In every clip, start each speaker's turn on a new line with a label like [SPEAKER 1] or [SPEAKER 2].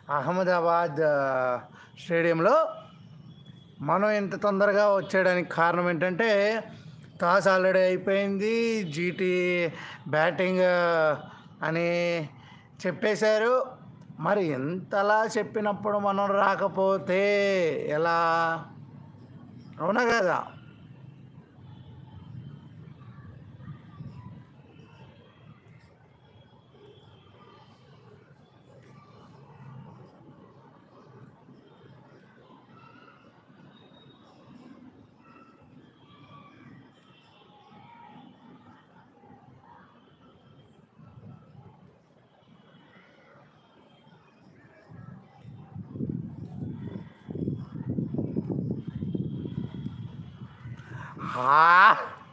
[SPEAKER 1] అహ్మదాబాద్ ఆ, స్టేడియంలో మనం ఇంత తొందరగా వచ్చేయడానికి కారణం ఏంటంటే టాస్ ఆల్రెడీ అయిపోయింది జీటీ బ్యాటింగ్ ఆ, అని చెప్పేశారు మరి ఇంతలా చెప్పినప్పుడు మనం రాకపోతే ఎలా అవునా కదా హా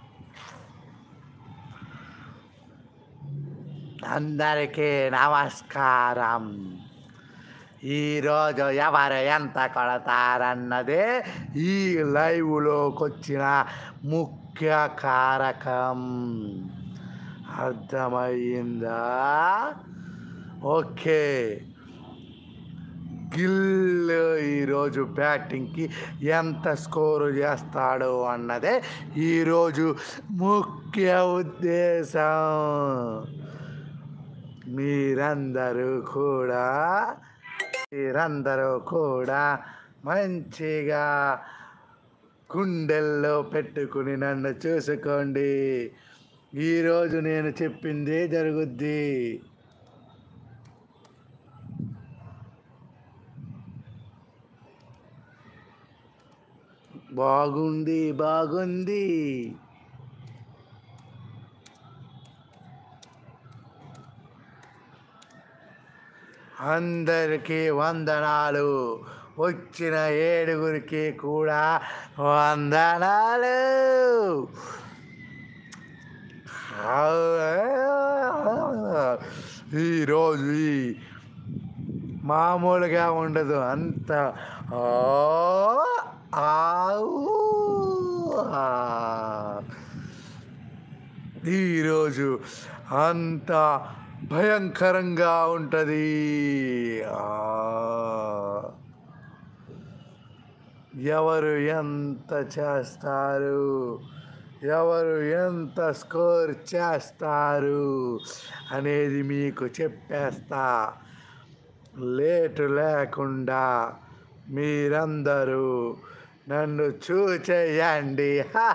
[SPEAKER 1] అందరికీ నమస్కారం ఈరోజు ఎవరు ఎంత కొడతారన్నదే ఈ లైవ్లోకి వచ్చిన ముఖ్య కారకం అర్థమయ్యిందా ఓకే గిల్ ఈరోజు బ్యాటింగ్కి ఎంత స్కోరు చేస్తాడు అన్నదే ఈరోజు ముఖ్య ఉద్దేశం మీరందరూ కూడా మీరందరూ కూడా మంచిగా గుండెల్లో పెట్టుకుని నన్ను చూసుకోండి ఈరోజు నేను చెప్పిందే జరుగుద్ది బాగుంది బాగుంది అందరికీ వందనాలు వచ్చిన ఏడుగురికి కూడా వందనాలు ఈరోజు ఈ మామూలుగా ఉండదు అంత ఆ, ఆవు, ఆ. ఈరోజు అంత భయంకరంగా ఉంటుంది ఆ. ఎవరు ఎంత చేస్తారు ఎవరు ఎంత స్కోర్ చేస్తారు అనేది మీకు చెప్పేస్తా లేటు లేకుండా మీరందరూ నన్ను చూచేయండి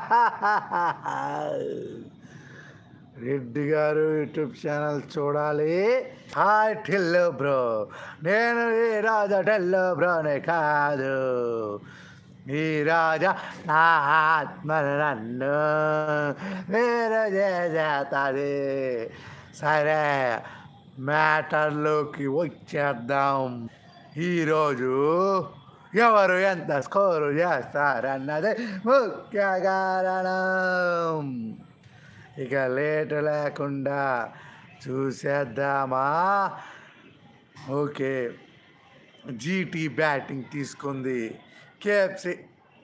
[SPEAKER 1] రెడ్డి గారు యూట్యూబ్ ఛానల్ చూడాలి హాయ్ టిల్లు బ్రో నేను ఈ రాజా టిల్లు బ్రోనే కాదు ఈ రాజా నా ఆత్మను నన్ను వేరు చేసేస్తుంది సరే మ్యాటర్లోకి వచ్చేద్దాం ఈరోజు ఎవరు ఎంత స్కోరు చేస్తారన్నది ముఖ్య కారణం ఇక లేటు లేకుండా చూసేద్దామా ఓకే జీటీ బ్యాటింగ్ తీసుకుంది కేఎఫ్సి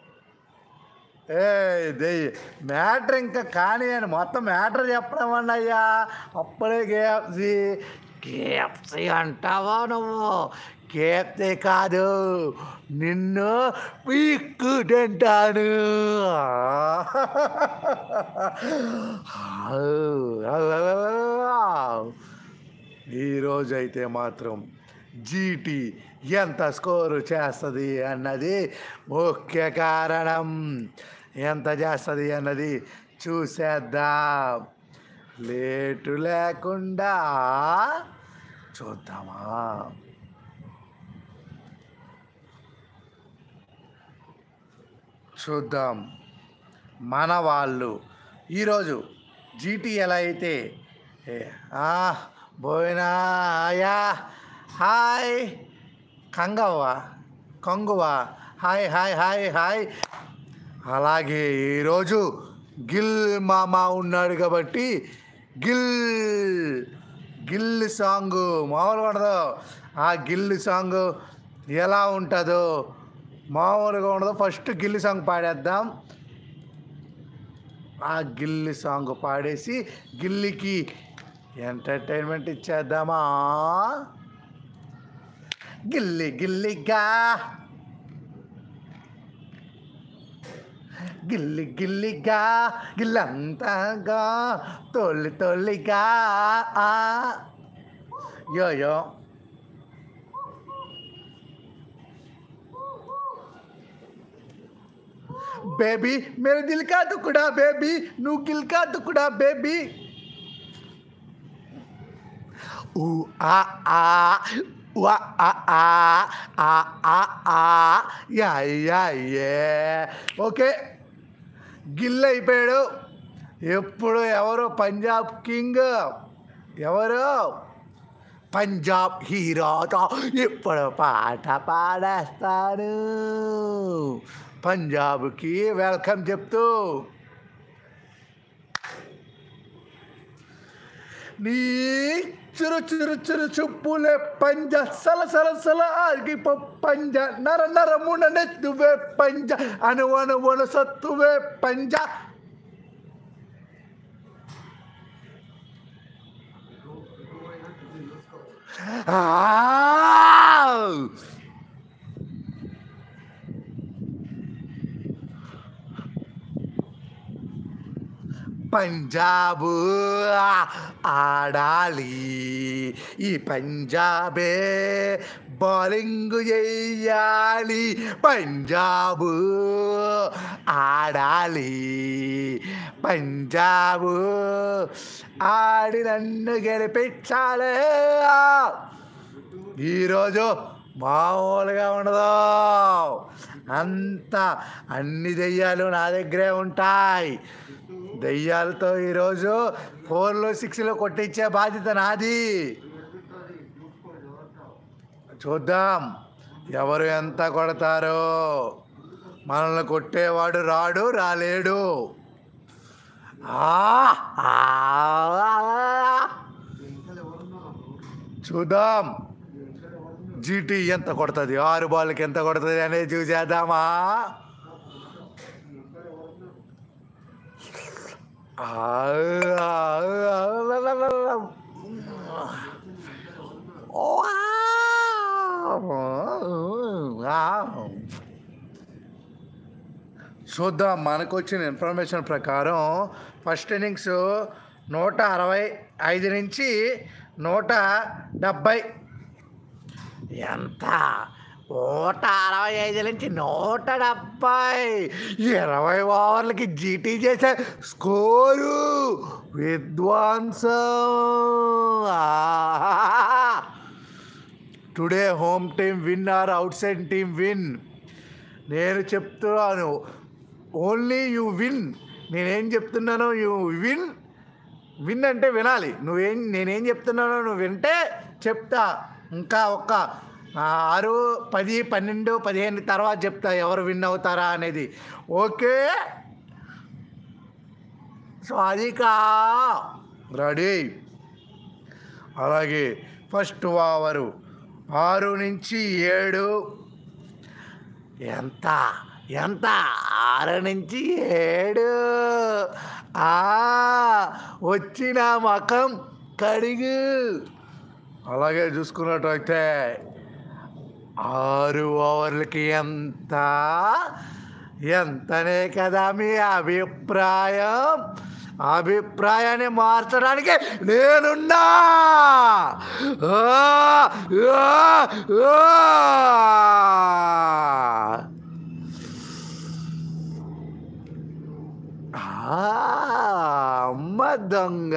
[SPEAKER 1] ఏ దెయ్య మ్యాటర్ ఇంకా కానీ అని మొత్తం మ్యాటర్ చెప్పడం అండి అయ్యా అప్పుడే కేఎఫ్సి కేఎఫ్సి అంటావా నువ్వు కేఎఫ్సి కాదు నిన్ను పీక్కు తింటాను ఈరోజు అయితే మాత్రం జీటీ ఎంత స్కోరు చేస్తుంది అన్నది ముఖ్య కారణం ఎంత చేస్తుంది అన్నది చూసేద్దాం లేటు లేకుండా చూద్దామా చూద్దాం మన వాళ్ళు ఈరోజు జీటీ ఎలా అయితే ఏ, ఆ, బోయినా ఆయా హాయ్ కంగవ్వ కొంగువ హాయ్ హాయ్ హాయ్ హాయ్ అలాగే ఈరోజు గిల్ మామ ఉన్నాడు కాబట్టి గిల్ గిల్ సాంగ్ మామూలుగా ఉండదు ఆ గిల్ సాంగ్ ఎలా ఉంటుందో మామూలుగా ఉండదు ఫస్ట్ గిల్లి సాంగ్ పాడేద్దాం ఆ గిల్లి సాంగ్ పాడేసి గిల్లికి ఎంటర్టైన్మెంట్ ఇచ్చేద్దామా గిల్లి గిల్లిగా గిల్లి గిల్లిగా గిల్లంతగా తొలి తొలిగా ఆ. యో యో బేబీ మేరే దిల్ కా టుకుడా బేబీ నువ్వు గిల్ కా టుకుడా బేబీ ఊ ఆ ఆ వా ఆ ఆ ఆ ఆ ఆ యా యా ఏ ఓకే గిల్ అయిపోయాడు ఎప్పుడు ఎవరు పంజాబ్ కింగ్ ఎవరు పంజాబ్ హీరోతో ఇప్పుడు పాట పాడేస్తాను పంజాబ్కి వెల్కమ్ చెప్తూ నీ చురు చురు చురు చుప్పులే పంజ సల సల సల ఆగిపో పంజ నర నరమున నెత్తువే పంజ అను అను అను సత్తువే పంజ ఆ పంజాబు ఆడాలి ఈ పంజాబే బౌలింగ్ చేయాలి పంజాబు ఆడాలి పంజాబు ఆడి నన్ను గెలిపించాలి ఈరోజు మామూలుగా ఉండదు అంత అన్ని దెయ్యాలు నా దగ్గరే ఉంటాయి దెయ్యాలతో ఈరోజు ఫోర్లో సిక్స్లో కొట్టించే బాధ్యత నాది చూద్దాం ఎవరు ఎంత కొడతారో మనల్ని కొట్టేవాడు రాడు రాలేడు ఆ! ఆ! చూద్దాం జీటీ ఎంత కొడుతుంది ఆరు బాల్కి ఎంత కొడుతుంది అనేది చూసేద్దామా చూద్దాం మనకు వచ్చిన ఇన్ఫర్మేషన్ ప్రకారం ఫస్ట్ ఇన్నింగ్స్ నూట అరవై ఐదు నుంచి నూట డెబ్బై ఎంత నూట అరవై ఐదు నుంచి నూట డెబ్బై ఇరవై ఓవర్లకి జీటీ చేసే స్కోరు విధ్వంసం today home team win or outside team win నేను చెప్తున్నాను ఓన్లీ యూ విన్ నేనేం చెప్తున్నానో యూ విన్ విన్ అంటే వినాలి నువ్వేం నేనేం చెప్తున్నానో నువ్వు వింటే చెప్తా ఇంకా ఒక్క ఆ, ఆరు పది పన్నెండు పదిహేను తర్వాత చెప్తా ఎవరు విన్ అవుతారా అనేది ఓకే సో అది కా రెడీ అలాగే ఫస్ట్ ఓవరు ఆరు నుంచి ఏడు ఎంత ఎంత ఆరు నుంచి ఏడు ఆ వచ్చిన మకం కడిగు అలాగే చూసుకున్నట్టయితే ఆరు ఓవర్లకి ఎంత ఎంతనే కదా మీ అభిప్రాయం అభిప్రాయాన్ని మార్చడానికి నేనున్నా ఆ, ఆ, ఆ. ఆ, అమ్మ దొంగ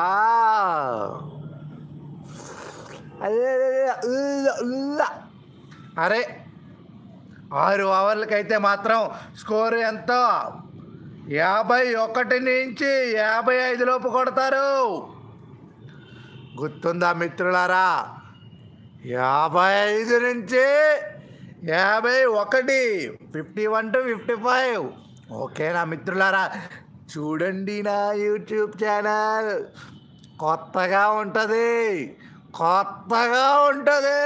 [SPEAKER 1] అదే, అదే, ఉల్ల, ఉల్ల. అరే ఆరు ఓవర్లకైతే మాత్రం స్కోర్ ఎంత యాభై ఒకటి నుంచి యాభై ఐదు లోపు కొడతారు గుర్తుందా మిత్రులారా యాభై ఐదు నుంచి యాభై ఒకటి fifty one two fifty five ఓకేనా మిత్రులారా చూడండి నా యూట్యూబ్ ఛానల్ కొత్తగా ఉంటుంది కొత్తగా ఉంటుంది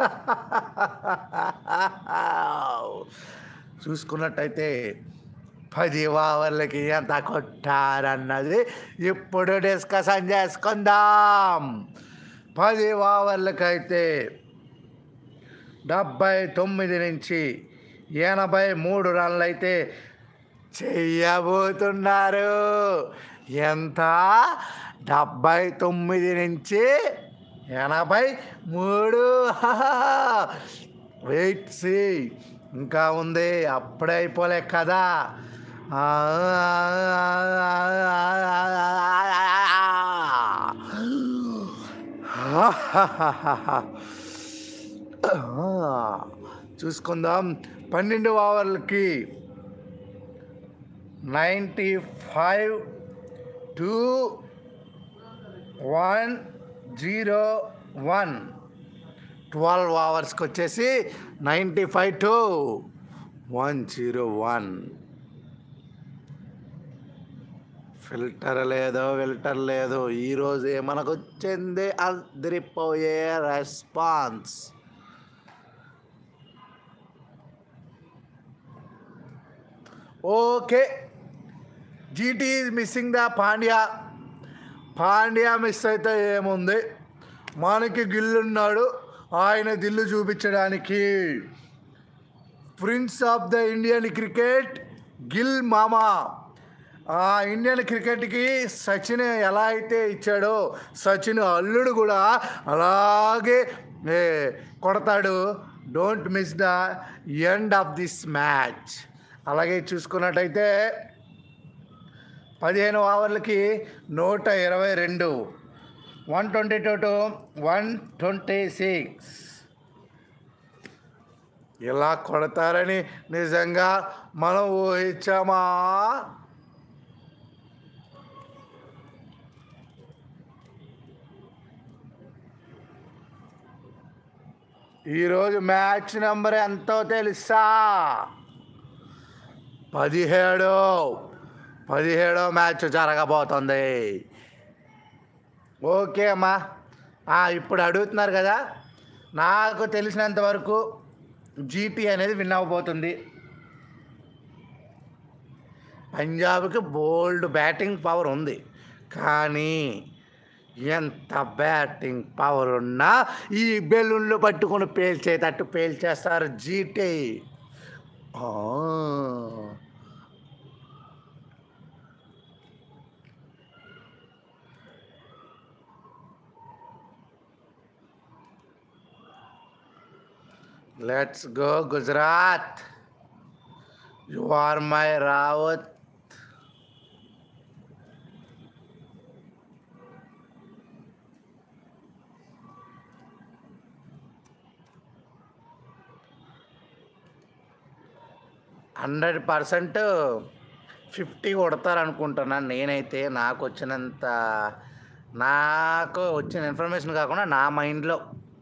[SPEAKER 1] చూసుకున్నట్టయితే పది ఓవర్లకి ఎంత కొట్టారన్నది ఇప్పుడు డిస్కషన్ చేసుకుందాం పది ఓవర్లకైతే డెబ్బై తొమ్మిది నుంచి ఎనభై మూడు రన్లు అయితే చెయ్యబోతున్నారు ఎంత డెబ్బై తొమ్మిది నుంచి ఎనభై మూడు వెయిట్ సి ఇంకా ఉంది అప్పుడే అయిపోలే కదా ఆ, చూసుకుందాం పన్నెండు ఓవర్లకి ninety five two one zero one twelve అవర్స్కి వచ్చేసి ninety five two one zero one filter లేదు ఫిల్టర్ లేదు ఈరోజే మనకు వచ్చింది అదిరిపోయే response okay GT is missing the Pandya Pandya miss అయితే ఏముంది మనకి గిల్లున్నాడు ఆయన దిల్లు చూపించడానికి prince of the Indian cricket Gill మామా ఆ ఇండియన్ క్రికెట్కి సచిన్ ఎలా అయితే ఇచ్చాడో సచిన్ అల్లుడు కూడా అలాగే ఏ, కొడతాడు don't miss the end of this match అలాగే చూసుకున్నట్టయితే పదిహేను ఓవర్లకి నూట ఇరవై రెండు one twenty two two one twenty six ఇలా కొడతారని నిజంగా మనం ఊహించామా ఈరోజు మ్యాచ్ నెంబర్ ఎంతో తెలుసా పదిహేడు పదిహేడో మ్యాచ్ జరగబోతుంది ఓకే అమ్మా ఆ, ఇప్పుడు అడుగుతున్నారు కదా నాకు తెలిసినంత వరకు జీటీ అనేది విన్ అవ్వబోతుంది పంజాబ్కి బోల్డ్ బ్యాటింగ్ పవర్ ఉంది కానీ ఎంత బ్యాటింగ్ పవర్ ఉన్నా ఈ బెలూన్లు పట్టుకొని పేల్చేటట్టు పేల్చేస్తారు జీటీ ఆ. Let's go Gujarat you are my Rawat hundred percent fifty కొడతారు అనుకుంటున్నాను నేనైతే నాకు వచ్చినంత నాకు వచ్చిన ఇన్ఫర్మేషన్ కాకుండా నా మైండ్లో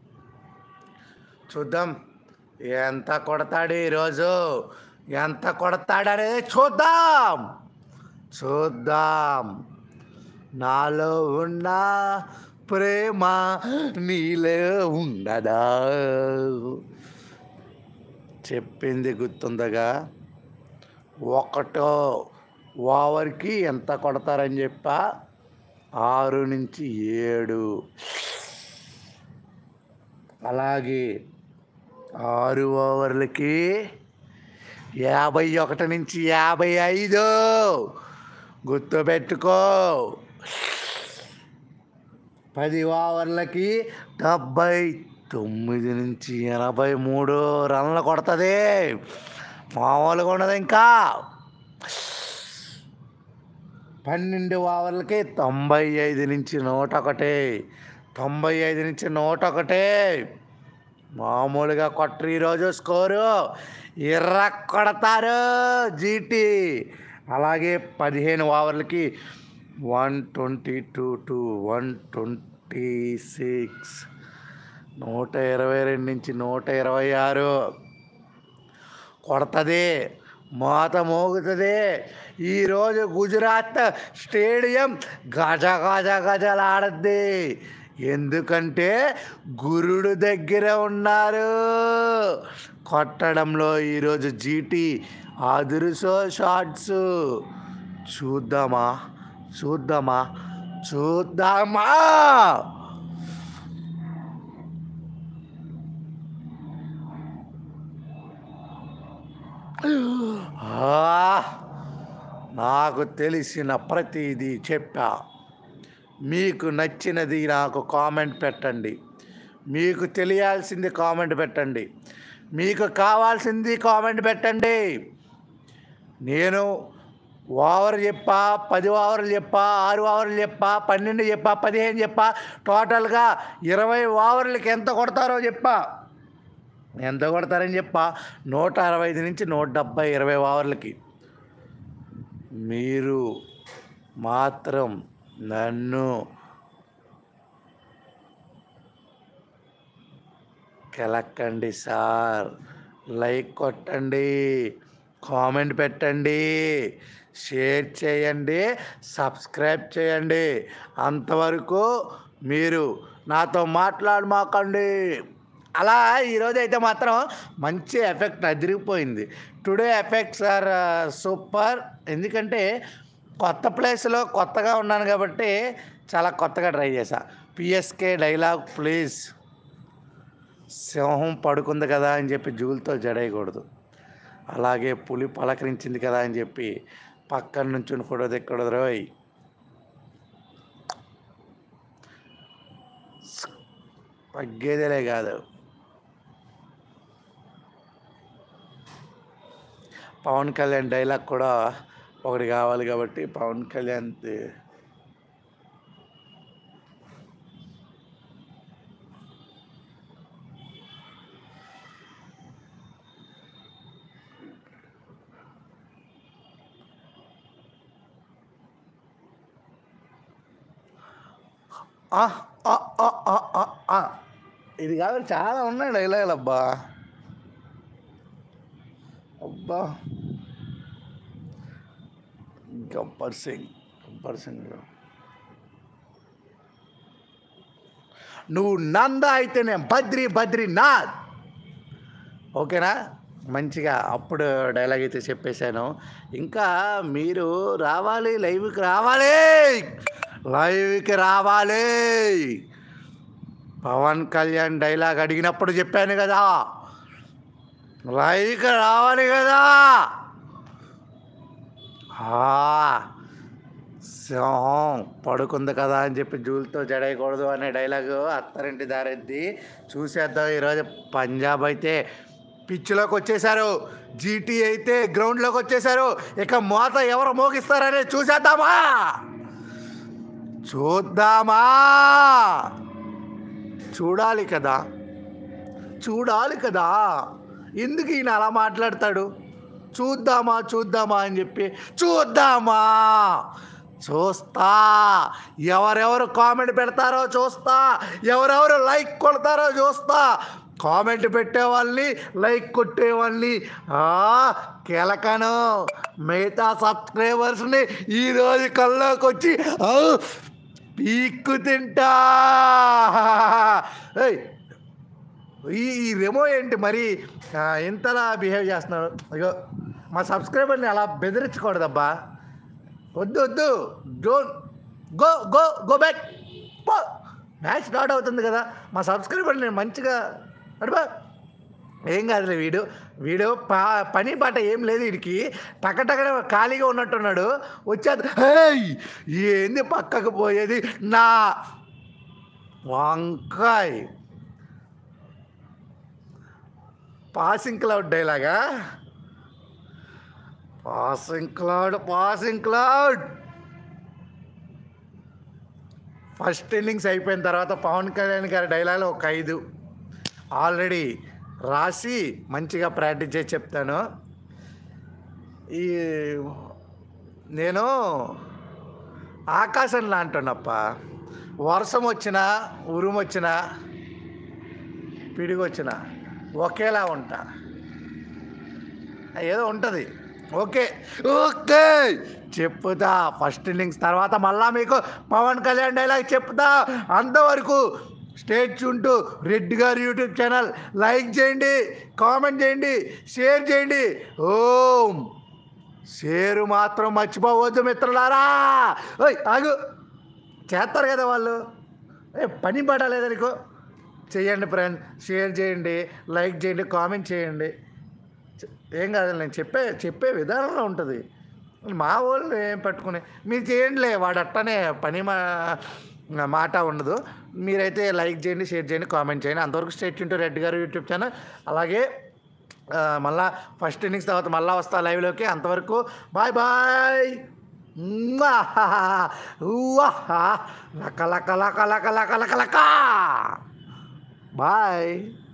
[SPEAKER 1] చూద్దాం ఎంత కొడతాడు ఈరోజు ఎంత కొడతాడనేది చూద్దాం చూద్దాం నాలో ఉన్న ప్రేమ నీలో ఉండదా చెప్పింది గుర్తుందగా ఒకటో ఓవర్కి ఎంత కొడతారని చెప్పా ఆరు నుంచి ఏడు అలాగే ఆరు ఓవర్లకి యాభై ఒకటి నుంచి యాభై ఐదు గుర్తుపెట్టుకో పది ఓవర్లకి డెబ్బై తొమ్మిది నుంచి ఎనభై మూడు రన్లు కొడుతుంది మామూలుగా ఉండదు ఇంకా పన్నెండు ఓవర్లకి తొంభై ఐదు నుంచి నూట ఒకటి తొంభై ఐదు నుంచి నూట ఒకటి మామూలుగా కొట్టరు ఈరోజు స్కోరు ఎర్ర కొడతారు జీటీ అలాగే పదిహేను ఓవర్లకి one twenty two two one twenty six నూట ఇరవై రెండు నుంచి నూట ఇరవై ఆరు కొడుతుంది మోత మోగుతుంది ఈరోజు గుజరాత్ స్టేడియం గజ గజ గజలాడద్ది ఎందుకంటే గురుడు దగ్గర ఉన్నారు కొట్టడంలో ఈరోజు జీటీ అదురుసో షార్ట్స్ చూద్దామా చూద్దామా చూద్దామా ఆ, నాకు తెలిసిన ప్రతిదీ చెప్పా మీకు నచ్చినది నాకు కామెంట్ పెట్టండి మీకు తెలియాల్సింది కామెంట్ పెట్టండి మీకు కావాల్సింది కామెంట్ పెట్టండి నేను ఓవర్ చెప్పా పది ఓవర్లు చెప్పా ఆరు ఓవర్లు చెప్పా పన్నెండు చెప్పా పదిహేను చెప్పా టోటల్గా ఇరవై ఓవర్లకి ఎంత కొడతారో చెప్పా ఎంత కొడతారని చెప్పా నూట అరవై ఐదు నుంచి నూట డెబ్బై ఇరవై ఓవర్లకి మీరు మాత్రం నన్ను కెలక్కండి సార్ లైక్ కొట్టండి కామెంట్ పెట్టండి షేర్ చేయండి సబ్స్క్రైబ్ చేయండి అంతవరకు మీరు నాతో మాట్లాడమాకండి అలా ఈరోజు అయితే మాత్రం మంచి ఎఫెక్ట్ అదిరిగిపోయింది టుడే ఎఫెక్ట్స్ ఆర్ సూపర్ ఎందుకంటే కొత్త ప్లేస్లో కొత్తగా ఉన్నాను కాబట్టి చాలా కొత్తగా ట్రై చేశా పిఎస్కే డైలాగ్ ప్లీజ్ సింహం పడుకుంది కదా అని చెప్పి జూలతో జడేయకూడదు అలాగే పులి పలకరించింది కదా అని చెప్పి పక్కన నుంచి కూడా దిక్కూడదు రోయ్ తగ్గేదేలే కాదు పవన్ కళ్యాణ్ డైలాగ్ కూడా ఒకటి కావాలి కాబట్టి పవన్ కళ్యాణ్ ఆ, ఆ, ఆ, ఆ, ఆ, ఆ. ఇది కాదు చాలా ఉన్నాయి డైలాగులు అబ్బా అబ్బా గబ్బర్ సింగ్ గబ్బర్ సింగ్ నువ్వు నంద అయితే నేను బద్రి బద్రీనాథ్ ఓకేనా మంచిగా అప్పుడు డైలాగ్ అయితే చెప్పేశాను ఇంకా మీరు రావాలి లైవ్కి రావాలి లైవ్కి రావాలి పవన్ కళ్యాణ్ డైలాగ్ అడిగినప్పుడు చెప్పాను కదా లైవ్కి రావాలి కదా ఆ, సింహం పడుకుంది కదా అని చెప్పి జూలతో జడేయకూడదు అనే డైలాగు అత్తారింటి దారెద్ది చూసేద్దాం ఈరోజు పంజాబ్ అయితే పిచ్లోకి వచ్చేసారు జీటీ అయితే గ్రౌండ్లోకి వచ్చేసారు ఇక మోత ఎవరు మోగిస్తారనే చూసేద్దామా చూద్దామా చూడాలి కదా చూడాలి కదా ఎందుకు ఈయన అలా మాట్లాడతాడు చూద్దామా చూద్దామా అని చెప్పి చూద్దామా చూస్తా ఎవరెవరు కామెంట్ పెడతారో చూస్తా ఎవరెవరు లైక్ కొడతారో చూస్తా కామెంట్ పెట్టే వాళ్ళని లైక్ కొట్టే వాళ్ళని ఆ, కెలకను మిగతా సబ్స్క్రైబర్స్ని ఈరోజు కల్లోకి వచ్చి ఆ, పీక్కు తింటా ఏయ్ ఈ ఈ రెమో ఏంటి మరి ఆ, ఇంతలా బిహేవ్ చేస్తున్నాడు అయ్యో మా సబ్స్క్రైబర్ని అలా బెదిరించకూడదబ్బా వద్దు వద్దు don't go go go back పో మ్యాచ్ స్టార్ట్ అవుతుంది కదా మా సబ్స్క్రైబర్ని నేను మంచిగా అడుబా ఏం కాదులే వీడు వీడు పా పని పాట ఏం లేదు వీడికి టకటక ఖాళీగా ఉన్నట్టున్నాడు వచ్చేది హేయ్ ఏంది పక్కకు పోయేది నా వంకాయ్ పాసింగ్ క్లౌడ్ డైలాగా passing cloud passing cloud first innings అయిపోయిన తర్వాత పవన్ కళ్యాణ్ గారి డైలాగ్ ఒక ఐదు ఆల్రెడీ రాసి మంచిగా ప్రాక్టీస్ చేసి చెప్తాను ఈ నేను ఆకాశంలో అంటున్నప్ప వర్షం వచ్చినా ఉరుము వచ్చినా పిడుగు వచ్చినా ఒకేలా ఉంటా ఏదో ఉంటుంది ఓకే ఓకే చెప్పుతా ఫస్ట్ ఇన్నింగ్స్ తర్వాత మళ్ళా మీకు పవన్ కళ్యాణ్ డైలాగ్ చెప్తా అంతవరకు స్టేట్ చుంటూ రెడ్డి గారి యూట్యూబ్ ఛానల్ లైక్ చేయండి కామెంట్ చేయండి షేర్ చేయండి ఓం షేరు మాత్రం మర్చిపోవద్దు మిత్రులారా ఓయ్ ఆగు చేస్తారు కదా వాళ్ళు ఏ పని పడలేదు నీకు చేయండి ఫ్రెండ్స్ షేర్ చేయండి లైక్ చేయండి కామెంట్ చేయండి చె- ఏం కాదు నేను చెప్పే చెప్పే విధానంలో ఉంటుంది మా వాళ్ళు ఏం పట్టుకునే మీరు చేయండిలే వాడు అట్టనే పని మా మాట ఉండదు మీరైతే లైక్ చేయండి షేర్ చేయండి కామెంట్ చేయండి అంతవరకు state Chintu Reddy garu YouTube channel అలాగే ఆ, మళ్ళా ఫస్ట్ ఇన్నింగ్స్ తర్వాత మళ్ళా వస్తా లైవ్లోకి అంతవరకు బాయ్ బాయ్ లక లక లక లక లక లక లక బాయ్